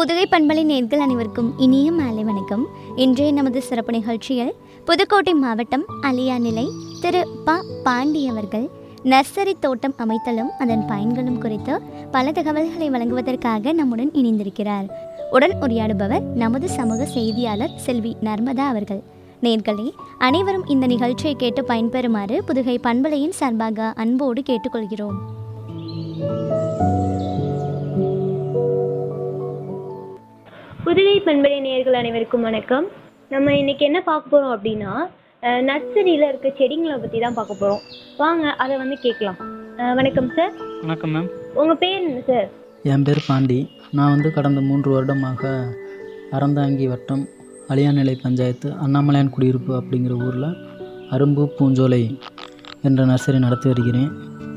புதுகை பண்பலை நேர்கள் அனைவருக்கும் இனிய மாலை வணக்கம் இன்றைய நமது சிறப்பு நிகழ்ச்சியில் புதுக்கோட்டை மாவட்டம் அலியா நிலை திரு ப பாண்டி அவர்கள் நர்சரி தோட்டம் அமைத்தலும் அதன் பயன்களும் குறித்து பல தகவல்களை வழங்குவதற்காக நம்முடன் இணைந்திருக்கிறார் உடன் உரையாடுபவர் நமது சமூக செய்தியாளர் செல்வி நர்மதா அவர்கள் நேர்களே அனைவரும் இந்த நிகழ்ச்சியை கேட்டு பயன்பெறுமாறு புதுகை பண்பலையின் சார்பாக அன்போடு கேட்டுக்கொள்கிறோம் புதுகை பண்பலை நேயர்கள் அனைவருக்கும் வணக்கம் நம்ம இன்னைக்கு என்ன பார்க்க போகிறோம் அப்படின்னா நர்சரியில் இருக்க செடிங்களை பற்றி தான் பார்க்க போகிறோம் வாங்க அதை வந்து கேட்கலாம் அஹ், வணக்கம் சார் வணக்கம் மேம் உங்கள் பேர் என்ன சார் என் பேர் பாண்டி நான் வந்து கடந்த மூன்று வருடமாக அறந்தாங்கி வட்டம் அலியாநிலை பஞ்சாயத்து அண்ணாமலையான் குடியிருப்பு அப்படிங்கிற ஊரில் அரும்பு பூஞ்சோலை என்ற நர்சரி நடத்தி வருகிறேன்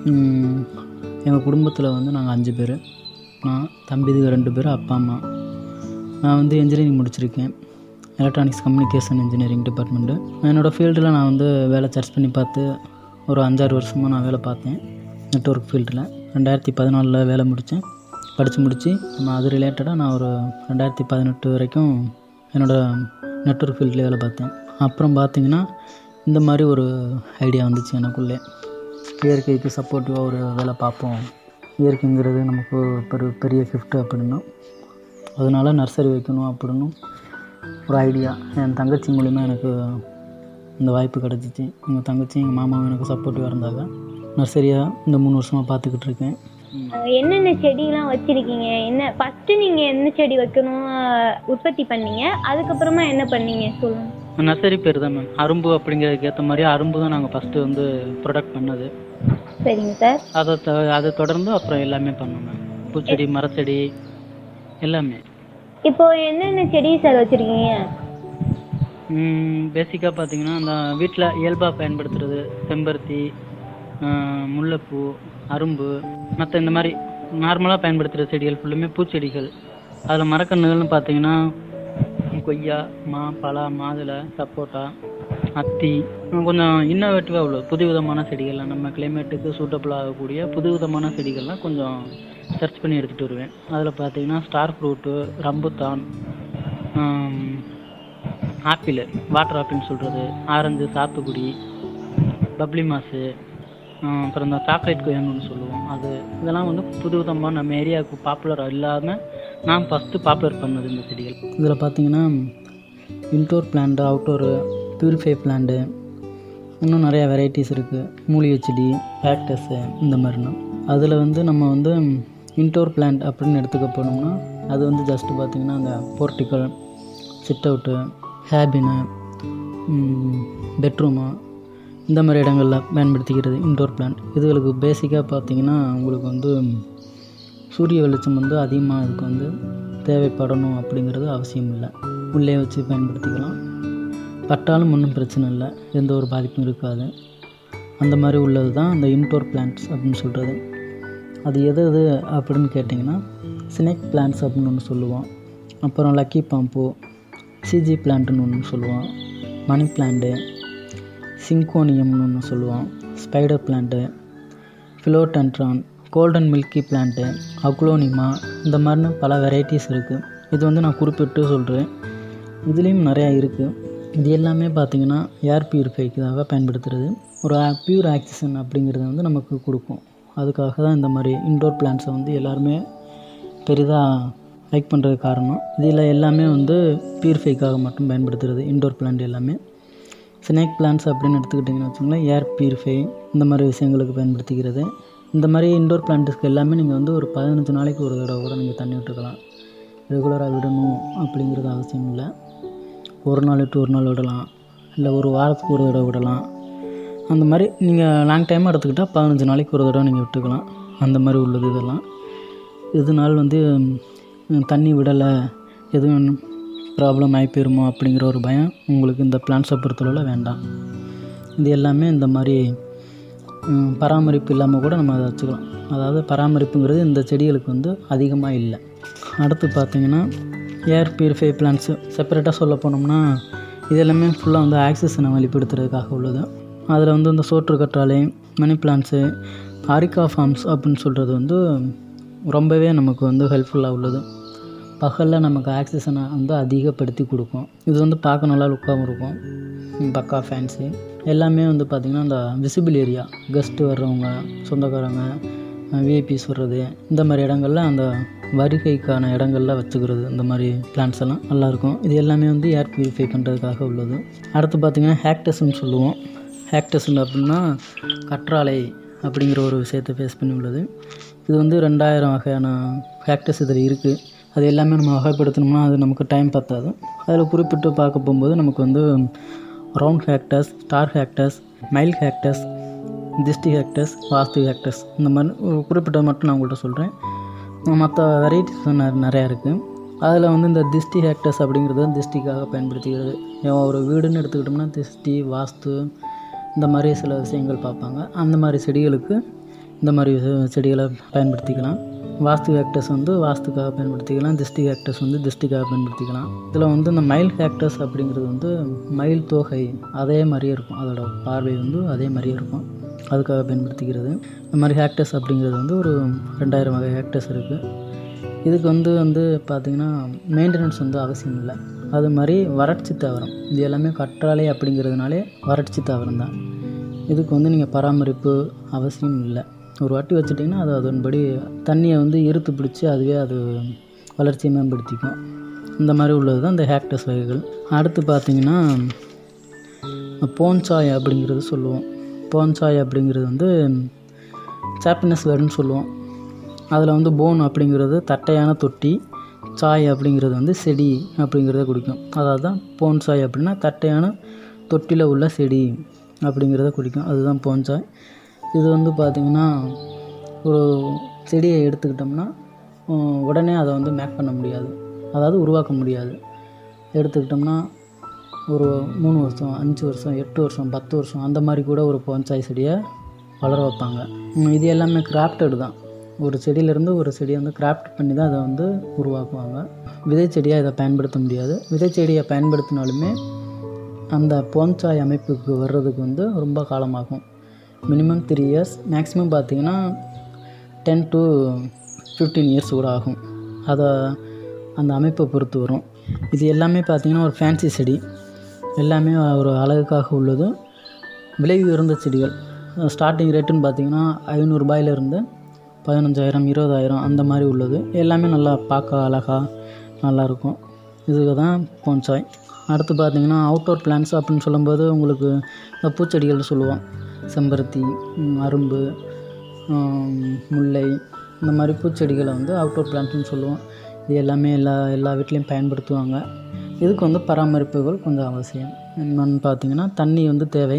எங்கள் குடும்பத்தில் வந்து நாங்கள் அஞ்சு பேர் நான் தம்பிதுக ரெண்டு பேர் அப்பா அம்மா நான் வந்து இன்ஜினியரிங் முடிச்சிருக்கேன் எலக்ட்ரானிக்ஸ் கம்யூனிகேஷன் இன்ஜினியரிங் டிபார்ட்மெண்ட்டு என்னோடய ஃபீல்டில் நான் வந்து வேலை சர்ச் பண்ணி பார்த்து ஒரு அஞ்சாறு வருஷமாக நான் வேலை பார்த்தேன் நெட்ஒர்க் ஃபீல்டில் ரெண்டாயிரத்தி பதினாலில் வேலை முடித்தேன் படித்து முடித்து நான் அது ரிலேட்டடாக நான் ஒரு ரெண்டாயிரத்தி பதினெட்டு வரைக்கும் என்னோடய நெட்ஒர்க் ஃபீல்டில் வேலை பார்த்தேன் அப்புறம் பார்த்தீங்கன்னா இந்த மாதிரி ஒரு ஐடியா வந்துச்சு எனக்குள்ளே இயற்கைக்கு சப்போர்ட்டிவாக ஒரு வேலை பார்ப்போம் இயற்கைங்கிறது நமக்கு ஒரு பெரிய பெரிய கிஃப்ட் அப்படின்னா அதனால நர்சரி வைக்கணும் அப்படின்னு ஒரு ஐடியா என் தங்கச்சி மூலிமா எனக்கு இந்த வாய்ப்பு கிடச்சிச்சு எங்கள் தங்கச்சி எங்கள் மாமாவும் எனக்கு சப்போர்ட்டிவாக இருந்தாங்க நர்சரியாக இந்த மூணு வருஷமாக பார்த்துக்கிட்டு இருக்கேன் அஹ், என்னென்ன செடிலாம் வச்சுருக்கீங்க என்ன ஃபஸ்ட்டு நீங்கள் என்ன செடி வைக்கணும் அஹ், உற்பத்தி பண்ணீங்க அதுக்கப்புறமா என்ன பண்ணீங்க சொல்லுங்கள் நர்சரி பேர் தான் மேம் அரும்பு அப்படிங்கிறதுக்கு ஏற்ற மாதிரி அரும்பு தான் நாங்கள் ஃபஸ்ட்டு வந்து ப்ரொடக்ட் பண்ணது சரிங்க சார் அதை த அதை தொடர்ந்து அப்புறம் எல்லாமே பண்ணோம் மேம் பூச்செடி மரச்செடி எல்லாமே இப்போ என்னென்ன செடி சார் வச்சுருக்கீங்க பேசிக்காக பார்த்தீங்கன்னா அந்த வீட்டில் இயல்பாக பயன்படுத்துறது செம்பருத்தி ஆஹ் முல்லைப்பூ அரும்பு மற்ற இந்த மாதிரி நார்மலாக பயன்படுத்துகிற செடிகள் ஃபுல்லுமே பூச்செடிகள் அதில் மரக்கன்றுகள்னு பார்த்தீங்கன்னா கொய்யா மா பலா மாதுளை சப்போட்டா அத்தி இன்னும் கொஞ்சம் இன்னோவேட்டிவாக உள்ள புதுவிதமான செடிகள்லாம் நம்ம கிளைமேட்டுக்கு சூட்டபிள் ஆகக்கூடிய புதுவிதமான செடிகள்லாம் கொஞ்சம் சர்ச் பண்ணி எடுத்துகிட்டு வருவேன் அதில் பார்த்தீங்கன்னா ஸ்டார் ஃப்ரூட்டு ரம்புத்தான் ஆம், ஆப்பிள் வாட்டர் ஆப்பிள்னு சொல்கிறது ஆரஞ்சு சாத்துக்குடி பப்ளி மாஸு அப்புறம் இந்த சாக்லேட் கொய்யான்னு சொல்லுவோம் அது இதெல்லாம் வந்து புதுவிதமாக நம்ம ஏரியாவுக்கு பாப்புலர் இல்லாமல் நான் ஃபஸ்ட்டு பாப்புலர் பண்ணது இந்த செடிகள் இதில் பார்த்தீங்கன்னா indoor plant outdoor purify plant இன்னும் நிறையா வெரைட்டிஸ் இருக்குது மூலிகை செடி கேக்டஸு இந்த மாதிரினா அதில் வந்து நம்ம வந்து இன்டோர் பிளான்ட் அப்படின்னு எடுத்துக்க போனோம்னா அது வந்து ஜஸ்ட்டு பார்த்திங்கன்னா அந்த போர்ட்டிக்கல் சிட் அவுட்டு ஹேபினு பெட்ரூமு இந்த மாதிரி இடங்களில் பயன்படுத்திக்கிறது இன்டோர் பிளான்ட் இதுகளுக்கு பேசிக்காக பார்த்தீங்கன்னா உங்களுக்கு வந்து சூரிய வெளிச்சம் வந்து அதிகமாக இதுக்கு வந்து தேவைப்படணும் அப்படிங்கிறது அவசியம் இல்லை உள்ளே வச்சு பயன்படுத்திக்கலாம் பட்டாலும் ஒன்றும் பிரச்சனை இல்லை எந்த ஒரு பாதிப்பும் இருக்காது அந்த மாதிரி உள்ளது தான் அந்த இன்டோர் பிளான்ட்ஸ் அப்படின்னு சொல்கிறது அது எது எது அப்படின்னு கேட்டிங்கன்னா ஸ்னேக் பிளான்ட்ஸ் அப்படின்னு ஒன்று சொல்லுவோம் அப்புறம் லக்கி பாம்பு சிஜி பிளான்ட்டுன்னு ஒன்று சொல்லுவோம் மணி பிளான்ட்டு சிங்கோனியம்னு ஒன்று சொல்லுவோம் spider plant philodendron golden milky plant aglaonema இந்த மாதிரின்னு பல வெரைட்டிஸ் இருக்குது இது வந்து நான் குறிப்பிட்டு சொல்கிறேன் இதுலேயும் நிறையா இருக்குது இது எல்லாமே பார்த்திங்கன்னா ஏர் பியூரிஃபைக்காக பயன்படுத்துகிறது ஒரு பியூர் ஆக்சிஜன் அப்படிங்கிறது வந்து நமக்கு கொடுக்கும் அதுக்காக தான் இந்த மாதிரி இன்டோர் பிளான்ட்ஸை வந்து எல்லாருமே பெரிதாக லைக் பண்ணுறது காரணம் இதில் எல்லாமே வந்து பியூரிஃபைக்காக மட்டும் பயன்படுத்துகிறது இன்டோர் பிளான்ட் எல்லாமே ஸ்னேக் பிளான்ட்ஸ் அப்படின்னு எடுத்துக்கிட்டிங்கன்னு வச்சுக்கோங்களேன் ஏர் பியூரிஃபை இந்த மாதிரி விஷயங்களுக்கு பயன்படுத்திக்கிறது இந்த மாதிரி இன்டோர் பிளான்ட்ஸ்க்கு எல்லாமே நீங்கள் வந்து ஒரு பதினஞ்சு நாளைக்கு ஒரு தடவை கூட நீங்கள் தண்ணி விட்டுக்கலாம் ரெகுலராக விடணும் அப்படிங்கிறது அவசியம் இல்லை ஒரு நாள் விட்டு ஒரு நாள் விடலாம் இல்லை ஒரு வாரத்துக்கு ஒரு தடவை விடலாம் அந்த மாதிரி நீங்கள் லாங் டைமாக எடுத்துக்கிட்டால் பதினஞ்சு நாளைக்கு ஒரு தடவை நீங்கள் விட்டுக்கலாம் அந்த மாதிரி உள்ளது இதெல்லாம் இதனால் வந்து ம், தண்ணி விடலை எதுவும் ப்ராப்ளம் ஆகி போயிருமோ அப்படிங்கிற ஒரு பயம் உங்களுக்கு இந்த பிளான்ஸை பொறுத்தளவில் வேண்டாம் இது எல்லாமே இந்த மாதிரி ம், பராமரிப்பு இல்லாமல் கூட நம்ம அதை வச்சுக்கலாம் அதாவது பராமரிப்புங்கிறது இந்த செடிகளுக்கு வந்து அதிகமாக இல்லை அடுத்து பார்த்தீங்கன்னா ஏர் பியூரிஃபை பிளான்ஸு செப்பரேட்டாக சொல்ல போனோம்னா இது எல்லாமே ஃபுல்லாக வந்து ஆக்சிஜனை வெளிப்படுத்துறதுக்காக உள்ளது அதில் வந்து இந்த சோற்று கற்றாழை மணி பிளான்ஸு ஆரிக்கா ஃபார்ம்ஸ் அப்படின்னு சொல்கிறது வந்து ரொம்பவே நமக்கு வந்து ஹெல்ப்ஃபுல்லாக உள்ளது பகலில் நமக்கு ஆக்சிஜனை வந்து அதிகப்படுத்தி கொடுக்கும் இது வந்து பார்க்க நல்லா லுக்காகவும் இருக்கும் ம், பக்கா ஃபேன்சி எல்லாமே வந்து பார்த்திங்கன்னா அந்த விசிபிள் ஏரியா கெஸ்ட்டு வர்றவங்க சொந்தக்காரங்க விஐபிஸ் வர்றது இந்த மாதிரி இடங்கள்ல அந்த வருகைக்கான இடங்கள்ல வச்சுக்கிறது இந்த மாதிரி பிளான்ஸ் எல்லாம் நல்லாயிருக்கும் இது எல்லாமே வந்து ஏர் பியூரிஃபை பண்ணுறதுக்காக உள்ளது அடுத்து பார்த்திங்கன்னா ஹேக்டஸ்ன்னு சொல்லுவோம் ஹேக்டஸ்ன்னு அப்படின்னா கற்றாழை அப்படிங்கிற ஒரு விஷயத்தை ஃபேஸ் பண்ணி உள்ளது இது வந்து ரெண்டாயிரம் வகையான ஹேக்டஸ் இதில் இருக்குது அது எல்லாமே நம்ம வகைப்படுத்தணும்னா அது நமக்கு டைம் பத்தாது அதில் குறிப்பிட்டு பார்க்க போகும்போது நமக்கு வந்து ரவுண்ட் ஹேக்டஸ் ஸ்டார் ஹேக்டஸ் மைல் ஹேக்டஸ் திஷ்டி ஹேக்டஸ் வாஸ்து ஹேக்டஸ் இந்த மாதிரி ஒரு குறிப்பிட்டது மட்டும் நான் உங்கள்கிட்ட சொல்கிறேன் மற்ற வெரைட்டிஸ் நிறையா இருக்குது அதில் வந்து இந்த திஷ்டி ஹேக்டஸ் அப்படிங்கிறது திஷ்டிக்காக பயன்படுத்திக்கிறது ஏன் ஒரு வீடுன்னு எடுத்துக்கிட்டோம்னா திஷ்டி வாஸ்து இந்த மாதிரி சில விஷயங்கள் பார்ப்பாங்க அந்த மாதிரி செடிகளுக்கு இந்த மாதிரி செ- செடிகளை பயன்படுத்திக்கலாம் வாஸ்து ஹேக்டஸ் வந்து வாஸ்துக்காக பயன்படுத்திக்கலாம் திஷ்டி ஹேக்டஸ் வந்து திஷ்டிக்காக பயன்படுத்திக்கலாம் இதில் வந்து இந்த மயில் ஹேக்டஸ் அப்படிங்கிறது வந்து மயில் தோகை அதே மாதிரியே இருக்கும் அதோட பார்வை வந்து அதே மாதிரியே இருக்கும் அதுக்காக பயன்படுத்திக்கிறது இந்த மாதிரி ஹேக்டஸ் அப்படிங்கிறது வந்து ஒரு ரெண்டாயிரம் வகை ஹேக்டஸ் இருக்குது இதுக்கு வந்து வந்து பார்த்திங்கன்னா மெயின்டெனன்ஸ் வந்து அவசியம் இல்லை அது மாதிரி வறட்சி தாவரம் இது எல்லாமே கற்றாழை அப்படிங்கிறதுனாலே வறட்சி தாவரம் தான் இதுக்கு வந்து நீங்கள் பராமரிப்பு அவசியம் இல்லை ஒரு வாட்டி வச்சுட்டிங்கன்னா அது அதன்படி தண்ணியை வந்து இறுத்து பிடிச்சி அதுவே அது வளர்ச்சியை மேம்படுத்திக்கும் இந்த மாதிரி உள்ளது தான் இந்த ஹேக்டஸ் வகைகள் அடுத்து பார்த்திங்கன்னா போன்சாய் அப்படிங்கிறது சொல்லுவோம் போன்சாய் அப்படிங்கிறது வந்து சாப்பினஸ் வேர்டுன்னு சொல்லுவோம் அதில் வந்து போன் அப்படிங்கிறது தட்டையான தொட்டி சாய் அப்படிங்கிறது வந்து செடி அப்படிங்கிறத குறிக்கும் அதாவது தான் போன்சாய் அப்படின்னா தட்டையான தொட்டியில் உள்ள செடி அப்படிங்கிறத குறிக்கும் அதுதான் போன்சாய் இது வந்து பார்த்திங்கன்னா ஒரு செடியை எடுத்துக்கிட்டோம்னா உம், உடனே அதை வந்து மேக் பண்ண முடியாது அதாவது உருவாக்க முடியாது எடுத்துக்கிட்டோம்னா ஒரு மூணு வருஷம் அஞ்சு வருஷம் எட்டு வருஷம் பத்து வருஷம் அந்த மாதிரி கூட ஒரு போன்சாய் செடியை வளர வைப்பாங்க உம், இது எல்லாமே கிராஃப்டட் தான் ஒரு செடியிலேருந்து ஒரு செடியை வந்து கிராஃப்ட் பண்ணி தான் அதை வந்து உருவாக்குவாங்க விதை செடியாக இதை பயன்படுத்த முடியாது விதை செடியை பயன்படுத்தினாலுமே அந்த போன்சாய் அமைப்புக்கு வர்றதுக்கு வந்து ரொம்ப காலமாகும் மினிமம் த்ரீ இயர்ஸ் மேக்ஸிமம் பார்த்தீங்கன்னா டென் டு ஃபிஃப்டீன் இயர்ஸ் கூட ஆகும் அதை அந்த அமைப்பை பொறுத்து வரும் இது எல்லாமே பார்த்தீங்கன்னா ஒரு ஃபேன்சி செடி எல்லாமே ஒரு அழகுக்காக உள்ளது விலை உயர்ந்த செடிகள் ஸ்டார்டிங் ரேட்டுன்னு பார்த்தீங்கன்னா ஐநூறுரூபாயிலிருந்து பதினஞ்சாயிரம் இருபதாயிரம் அந்த மாதிரி உள்ளது எல்லாமே நல்லா பார்க்க அழகாக நல்லாயிருக்கும் இதுக்கு தான் போன்சாய் அடுத்து பார்த்தீங்கன்னா அவுட்டோர் பிளான்ஸ் அப்படின்னு சொல்லும்போது உங்களுக்கு இந்த பூச்செடிகள் சொல்லுவோம் செம்பருத்தி ம், அரும்பு ஆம், முல்லை இந்த மாதிரி பூச்செடிகளை வந்து அவுட்டோர் பிளான்ட்னு சொல்லுவோம் இது எல்லாமே எல்லா எல்லா வீட்லேயும் பயன்படுத்துவாங்க இதுக்கு வந்து பராமரிப்புகள் கொஞ்சம் அவசியம் என்னன்னு பார்த்தீங்கன்னா தண்ணி வந்து தேவை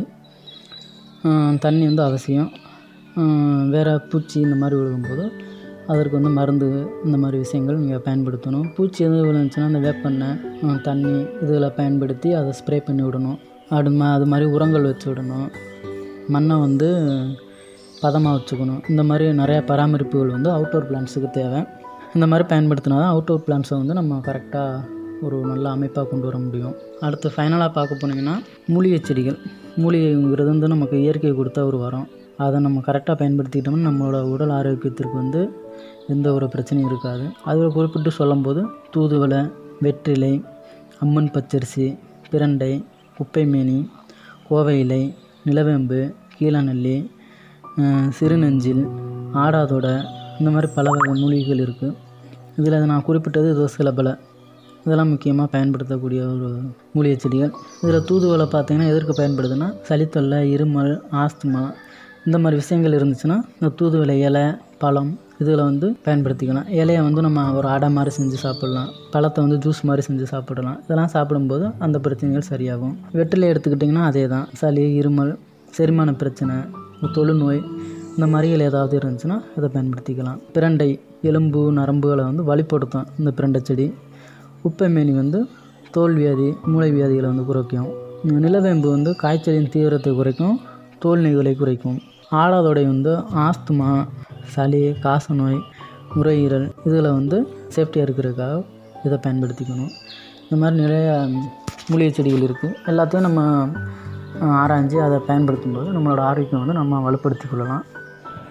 ஆஹ் தண்ணி வந்து அவசியம் ஆஹ் வேறு பூச்சி இந்த மாதிரி விழுகும்போது அதற்கு வந்து மருந்து இந்த மாதிரி விஷயங்கள் நீங்கள் பயன்படுத்தணும் பூச்சி எதுவும் விழுந்துச்சுன்னா அந்த வேப்பெண்ணெய் ஆஹ் தண்ணி இதில் பயன்படுத்தி அதை ஸ்ப்ரே பண்ணி விடணும் அது மா அது மாதிரி உரங்கள் வச்சு விடணும் மண்ணை வந்து பதமாக வச்சுக்கணும் இந்த மாதிரி நிறைய பராமரிப்புகள் வந்து அவுட்டோர் பிளான்ஸுக்கு தேவை இந்த மாதிரி பயன்படுத்தினா தான் அவுட்டோர் பிளான்ஸை வந்து நம்ம கரெக்டாக ஒரு நல்ல அமைப்பாக கொண்டு வர முடியும் அடுத்து ஃபைனலாக பார்க்க போனீங்கன்னா மூலிகை செடிகள் மூலிகைங்கிறது வந்து நமக்கு இயற்கை கொடுத்த ஒரு வரம் அதை நம்ம கரெக்டாக பயன்படுத்திக்கிட்டோம்னா நம்மளோட உடல் ஆரோக்கியத்திற்கு வந்து எந்த ஒரு பிரச்சனையும் இருக்காது அதில் குறிப்பிட்டு சொல்லும்போது தூதுவளை வெற்றிலை அம்மன் பச்சரிசி பிரண்டை குப்பைமேனி கோவை இலை நிலவேம்பு கீழநெல்லி அஹ், சிறுநெஞ்சில் ஆடாதொடை இந்த மாதிரி பல வகை மூலிகைகள் இருக்குது இதில் நான் குறிப்பிட்டது இது சில பல இதெல்லாம் முக்கியமாக பயன்படுத்தக்கூடிய ஒரு மூலிகை செடிகள் இதில் தூதுவளை பார்த்தீங்கன்னா எதற்கு பயன்படுதுன்னா சளித்தொல்லை இருமல் ஆஸ்துமா இந்த மாதிரி விஷயங்கள் இருந்துச்சுன்னா இந்த தூதுவளை இலை பழம் இதில் வந்து பயன்படுத்திக்கலாம் இலையை வந்து நம்ம ஒரு அடை மாதிரி செஞ்சு சாப்பிட்லாம் பழத்தை வந்து ஜூஸ் மாதிரி செஞ்சு சாப்பிடலாம் இதெல்லாம் சாப்பிடும்போது அந்த பிரச்சனைகள் சரியாகும் வெற்றிலை எடுத்துக்கிட்டிங்கன்னா அதே தான் சளி இருமல் செரிமான பிரச்சனை தொழுநோய் இந்த மாதிரிகள் ஏதாவது இருந்துச்சுன்னா இதை பயன்படுத்திக்கலாம் பிரண்டை எலும்பு நரம்புகளை வந்து வலிப்படுத்தும் இந்த பிரண்டை செடி உப்பைமேனி வந்து தோல் வியாதி மூளை வியாதிகளை வந்து குறைக்கும் நிலவேம்பு வந்து காய்ச்சலின் தீவிரத்தை குறைக்கும் தோல் நெய்களை குறைக்கும் ஆடாதொடை வந்து ஆஸ்துமா சளி காசநோய் நுரையீரல் இதில் வந்து சேஃப்டியாக இருக்கிறதுக்காக இதை பயன்படுத்திக்கணும் இந்த மாதிரி நிறைய மூலிகை செடிகள் இருக்குது எல்லாத்தையும் நம்ம ஆஹ், ஆராய்ஞ்சு அதை பயன்படுத்தும் போது நம்மளோட ஆரோக்கியம் வந்து நம்ம வலுப்படுத்திக் கொள்ளலாம்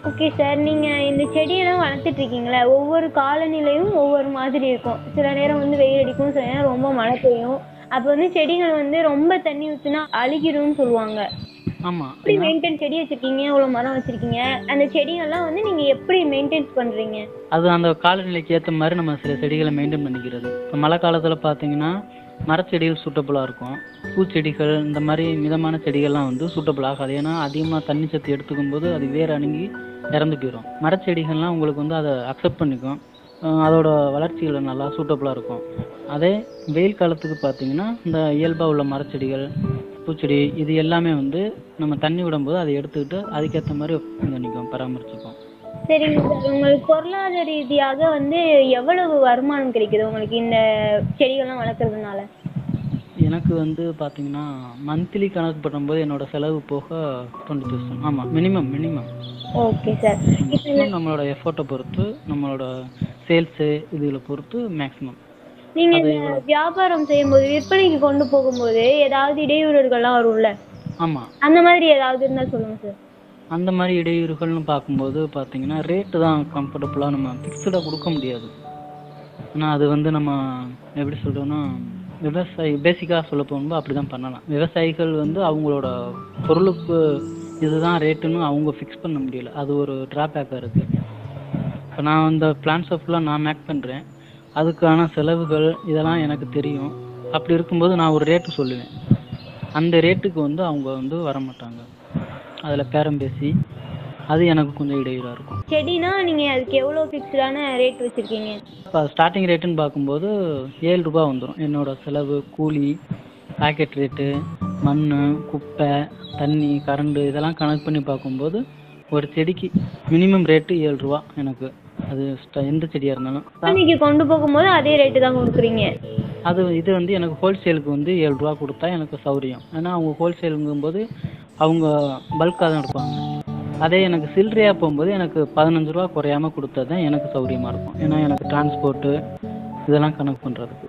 ஓகே சார் நீங்கள் இந்த செடியெல்லாம் வளர்த்துட்டு இருக்கீங்களே ஒவ்வொரு காலநிலையும் ஒவ்வொரு மாதிரி இருக்கும் சில நேரம் வந்து வெயில் அடிக்கும் சில நேரம் ரொம்ப மழை பெய்யும் அப்போ வந்து செடிகள் வந்து ரொம்ப தண்ணி ஊற்றினா அழுகிரும்னு சொல்லுவாங்க ஆமாம் எப்படி மெயின்டைன் செடி வச்சிருக்கீங்க இவ்வளோ மரம் வச்சிருக்கீங்க அந்த செடிகள்லாம் வந்து நீங்கள் எப்படி மெயின்டைன்ஸ் பண்ணுறீங்க அது அந்த காலநிலைக்கு ஏற்ற மாதிரி நம்ம சில செடிகளை மெயின்டைன் பண்ணிக்கிறது இப்போ மழை காலத்தில் பார்த்தீங்கன்னா மரச்செடிகள் சூட்டபுளாக இருக்கும் பூச்செடிகள் இந்த மாதிரி மிதமான செடிகள்லாம் வந்து சூட்டபுள் ஆகாது ஏன்னா அதிகமாக தண்ணி சத்து எடுத்துக்கும் போது அது வேர் அணுகி இறந்து போயிடும் மரச்செடிகள்லாம் உங்களுக்கு வந்து அதை அக்செப்ட் பண்ணிக்கும் அஹ் அதோட வளர்ச்சிகள் நல்லா சூட்டபுளாக இருக்கும் அதே வெயில் காலத்துக்கு பார்த்தீங்கன்னா இந்த இயல்பாக உள்ள மரச்செடிகள் பூச்செடி இது எல்லாமே வந்து நம்ம தண்ணி விடும்போது அதை எடுத்துக்கிட்டு அதுக்கேற்ற மாதிரி இது பண்ணிக்கும் பராமரிச்சுக்கும் சரிங்க சார் உங்களுக்கு பொருளாதார ரீதியாக வந்து எவ்வளவு வருமானம் கிடைக்குது உங்களுக்கு இந்த செடிகள்லாம் வளர்க்குறதுனால எனக்கு வந்து பார்த்தீங்கன்னா மந்த்லி கணக்கு பண்ணும்போது என்னோட செலவு போக டுவெண்ட்டி தௌசண்ட் ஆமாம் மினிமம் மினிமம் ஓகே சார் இப்போ நம்மளோட எஃபோர்ட்டை பொறுத்து நம்மளோட சேல்ஸு இதுகளை பொறுத்து மேக்ஸிமம் நீங்கள் இந்த வியாபாரம் செய்யும்போது விற்பனைக்கு கொண்டு போகும்போது ஏதாவது இடையூறுகள்லாம் வரும்ல ஆமாம் அந்த மாதிரி ஏதாவது இருந்தால் சொல்லுங்கள் சார் அந்த மாதிரி இடையூறுகள்னு பார்க்கும்போது பார்த்தீங்கன்னா ரேட்டு தான் கம்ஃபர்டபுளாக நம்ம ஃபிக்ஸ்டாக கொடுக்க முடியாது ஆனால் அது வந்து நம்ம எப்படி சொல்கிறோன்னா விவசாயி பேசிக்காக சொல்ல போகும்போது அப்படி தான் பண்ணலாம் விவசாயிகள் வந்து அவங்களோட பொருளுக்கு இதுதான் ரேட்டுன்னு அவங்க ஃபிக்ஸ் பண்ண முடியல அது ஒரு ட்ராபேக்காக இருக்குது இப்போ நான் இந்த பிளான்ஸை ஃபுல்லாக நான் மேக் பண்ணுறேன் அதுக்கான செலவுகள் இதெல்லாம் எனக்கு தெரியும் அப்படி இருக்கும்போது நான் ஒரு ரேட்டு சொல்லுவேன் அந்த ரேட்டுக்கு வந்து அவங்க வந்து வர மாட்டாங்க அதில் பேரம் பேசி அது எனக்கு கொஞ்சம் இடையூறாக இருக்கும் செடினா நீங்கள் அதுக்கு எவ்வளோ ஃபிக்ஸ்டான ரேட் வச்சுருக்கீங்க இப்போ ஸ்டார்டிங் ரேட்டுன்னு பார்க்கும்போது ஏழு ரூபாய் வந்துடும் என்னோட செலவு கூலி பாக்கெட் ரேட்டு மண் குப்பை தண்ணி கரண்டு இதெல்லாம் கணக்கு பண்ணி பார்க்கும்போது ஒரு செடிக்கு மினிமம் ரேட்டு ஏழு ரூபா எனக்கு அது ஸ்ட- எந்த செடியாக இருந்தாலும் விற்பனைக்கு கொண்டு போகும்போது அதே ரேட்டு தான் கொடுக்குறீங்க அது இது வந்து எனக்கு ஹோல்சேலுக்கு வந்து ஏழு ரூபா கொடுத்தா எனக்கு சௌரியம் ஏன்னா அவங்க ஹோல்சேலுங்கும்போது அவங்க பல்காக தான் எடுப்பாங்க அதே எனக்கு சில்லறையாக போகும்போது எனக்கு பதினஞ்சு ரூபா குறையாம கொடுத்தா தான் எனக்கு சௌரியமாக இருக்கும் ஏன்னா எனக்கு டிரான்ஸ்போர்ட்டு இதெல்லாம் கணக்கு பண்ணுறதுக்கு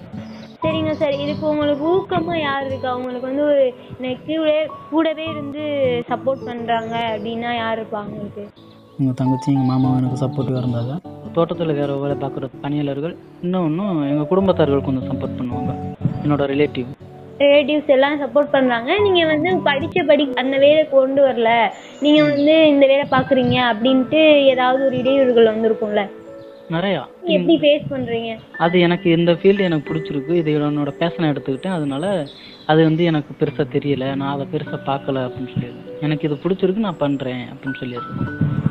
சரிங்க சார் இதுக்கு உங்களுக்கு ஊக்கமாக யார் இருக்கா உங்களுக்கு வந்து ஒரு எனக்கு கூடவே கூடவே இருந்து சப்போர்ட் பண்ணுறாங்க அப்படின்னா யார் இருப்பாங்க உங்களுக்கு எங்கள் தங்கச்சி எங்கள் மாமா எனக்கு சப்போர்ட்டிவாக இருந்தாங்க தோட்டத்தில் வேறு வேலை பார்க்குற பணியாளர்கள் இன்னொன்றும் எங்கள் குடும்பத்தார்கள் கொஞ்சம் சப்போர்ட் பண்ணுவாங்க என்னோட ரிலேட்டிவ் ரிலேட்டிவ்ஸ் எல்லாம் சப்போர்ட் பண்ணுறாங்க நீங்கள் வந்து படித்த படி அந்த வேலை கொண்டு வரல நீங்கள் வந்து இந்த வேலை பார்க்குறீங்க அப்படின்ட்டு ஏதாவது ஒரு இடையூறுகள் வந்திருக்கும்ல நிறையா எப்படி ஃபேஸ் பண்ணுறீங்க அது எனக்கு இந்த ஃபீல்டு எனக்கு பிடிச்சிருக்கு இது என்னோட பேஷனை எடுத்துக்கிட்டேன் அதனால அது வந்து எனக்கு பெருசாக தெரியல நான் அதை பெருசாக பார்க்கல அப்படின்னு சொல்லிடுறேன் எனக்கு இது பிடிச்சிருக்கு நான் பண்ணுறேன் அப்படின்னு சொல்லிடுறேன்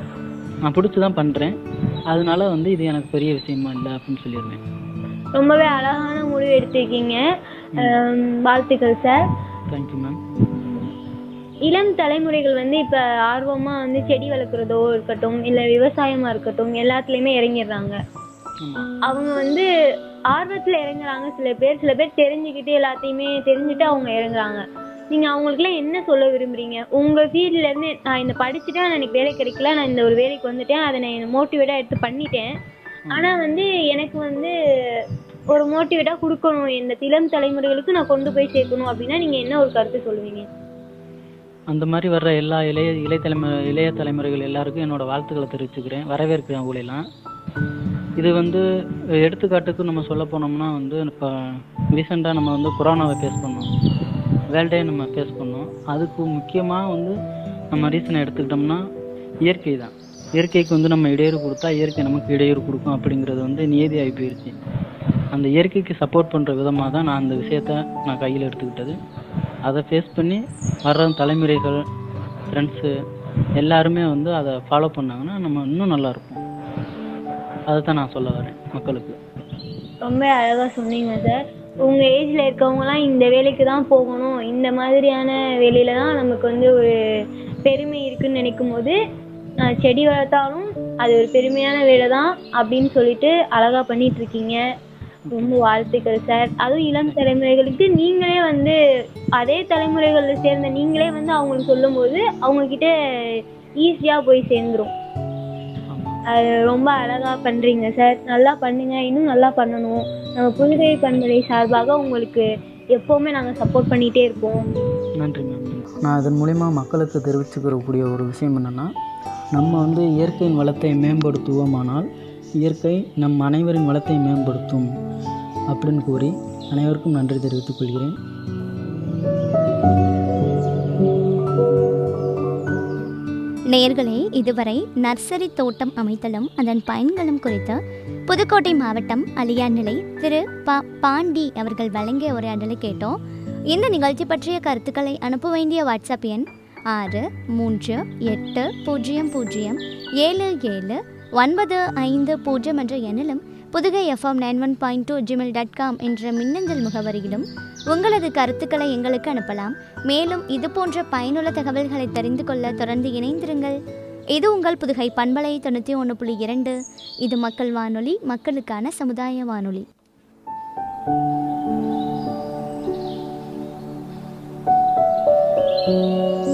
நான் பிடிச்சி தான் பண்ணுறேன் அதனால வந்து இது எனக்கு பெரிய விஷயமா இல்லை அப்படின்னு சொல்லிடுவேன் ரொம்பவே அழகான முடிவு எடுத்திருக்கீங்க ஆம், வாழ்த்துக்கள் சார் தேங்க்யூ மேம் இளம் தலைமுறைகள் வந்து இப்போ ஆர்வமாக வந்து செடி வளர்க்குறதோ இருக்கட்டும் இல்லை விவசாயமாக இருக்கட்டும் எல்லாத்துலேயுமே இறங்கிடுறாங்க ஆமாம் அவங்க வந்து ஆர்வத்தில் இறங்குறாங்க சில பேர் சில பேர் தெரிஞ்சுக்கிட்டு எல்லாத்தையுமே தெரிஞ்சுட்டு அவங்க இறங்குறாங்க நீங்கள் அவங்களுக்குலாம் என்ன சொல்ல விரும்புறீங்க உங்கள் ஃபீல்ட்லேருந்து நான் இந்த படிச்சுட்டு நான் எனக்கு வேலை கிடைக்கல நான் இந்த ஒரு வேலைக்கு வந்துட்டேன் அதை நான் மோட்டிவேட்டாக எடுத்து பண்ணிட்டேன் ஆனால் வந்து எனக்கு வந்து ஒரு மோட்டிவேட்டாக கொடுக்கணும் இந்த இளம் தலைமுறைகளுக்கு நான் கொண்டு போய் சேர்க்கணும் அப்படின்னா நீங்கள் என்ன ஒரு கருத்து சொல்லுவீங்க அந்த மாதிரி வர்ற எல்லா இளைய இளைய தலைமுறை இளைய தலைமுறைகள் எல்லாருக்கும் என்னோட வாழ்த்துக்களை தெரிவிச்சுக்கிறேன் வரவேற்கிறேன் அவங்களெல்லாம் இது வந்து எடுத்துக்காட்டுக்கு நம்ம சொல்ல போனோம்னா வந்து இப்போ ரீசெண்டாக நம்ம வந்து கொரோனாவை ஃபேஸ் பண்ணோம் வேர்ல்டே நம்ம ஃபேஸ் பண்ணோம் அதுக்கு முக்கியமாக வந்து நம்ம ரீசனை எடுத்துக்கிட்டோம்னா இயற்கை தான் இயற்கைக்கு வந்து நம்ம இடையூறு கொடுத்தா இயற்கை நமக்கு இடையூறு கொடுக்கும் அப்படிங்கிறது வந்து நியதி ஆகி போயிடுச்சு அந்த இயற்கைக்கு சப்போர்ட் பண்ணுற விதமாக தான் நான் அந்த விஷயத்த நான் கையில் எடுத்துக்கிட்டது அதை ஃபேஸ் பண்ணி வர்ற தலைமுறைகள் ஃப்ரெண்ட்ஸு எல்லாருமே வந்து அதை ஃபாலோ பண்ணாங்கன்னா நம்ம இன்னும் நல்லா இருப்போம் அதை தான் நான் சொல்ல வரேன் மக்களுக்கு ரொம்ப அழகாக சொன்னீங்க சார் உங்கள் ஏஜில் இருக்கவங்கலாம் இந்த வேலைக்கு தான் போகணும் இந்த மாதிரியான வேலையில தான் நமக்கு வந்து ஒரு பெருமை இருக்குன்னு நினைக்கும் போது ஆஹ், செடி வளர்த்தாலும் அது ஒரு பெருமையான வேலை தான் அப்படின்னு சொல்லிட்டு அழகாக பண்ணிட்டு இருக்கீங்க ரொம்ப வாழ்த்துக்கள் சார் அதுவும் இளம் தலைமுறைகளுக்கு நீங்களே வந்து அதே தலைமுறைகளில் சேர்ந்த நீங்களே வந்து அவங்களுக்கு சொல்லும்போது அவங்கக்கிட்ட ஈஸியாக போய் சேர்ந்துரும் ஆமாம் அது ரொம்ப அழகாக பண்ணுறீங்க சார் நல்லா பண்ணுங்க இன்னும் நல்லா பண்ணணும் நம்ம புதுகை பண்பலை சார்பாக உங்களுக்கு எப்போவுமே நாங்கள் சப்போர்ட் பண்ணிகிட்டே இருப்போம் நன்றி மேம் நான் இதன் மூலிமா மக்களுக்கு தெரிவிச்சுக்கிறக்கூடிய ஒரு விஷயம் என்னென்னா நம்ம வந்து இயற்கையின் வளத்தை மேம்படுத்துவோமானால் இயற்கை நம் அனைவரின் வளத்தை மேம்படுத்தும் அப்படின்னு கூறி அனைவருக்கும் நன்றி தெரிவித்துக் கொள்கிறேன் நேயர்களே இதுவரை நர்சரி தோட்டம் அமைத்தலும் அதன் பயன்களும் குறித்து புதுக்கோட்டை மாவட்டம் அலியாநிலை திரு ப பாண்டி அவர்கள் வழங்கிய உரையாடலை கேட்டோம் இந்த நிகழ்ச்சி பற்றிய கருத்துக்களை அனுப்ப வேண்டிய வாட்ஸ்அப் எண் ஆறு மூன்று எட்டு பூஜ்ஜியம் பூஜ்ஜியம் ஏழு ஏழு ஒன்பது ஐந்து பூஜ்ஜியம் என்ற எண்ணிலும் Pudugai FM nine one point two Gmail dot com என்ற மின்னஞ்சல் முகவரியிலும் உங்களது கருத்துக்களை எங்களுக்கு அனுப்பலாம் மேலும் இது போன்ற பயனுள்ள தகவல்களை தெரிந்து கொள்ள தொடர்ந்து இணைந்திருங்கள் இது உங்கள் புதுகை பண்பலை தொண்ணூற்றி ஒன்று புள்ளி இரண்டு இது மக்கள் வானொலி மக்களுக்கான சமுதாய வானொலி thank you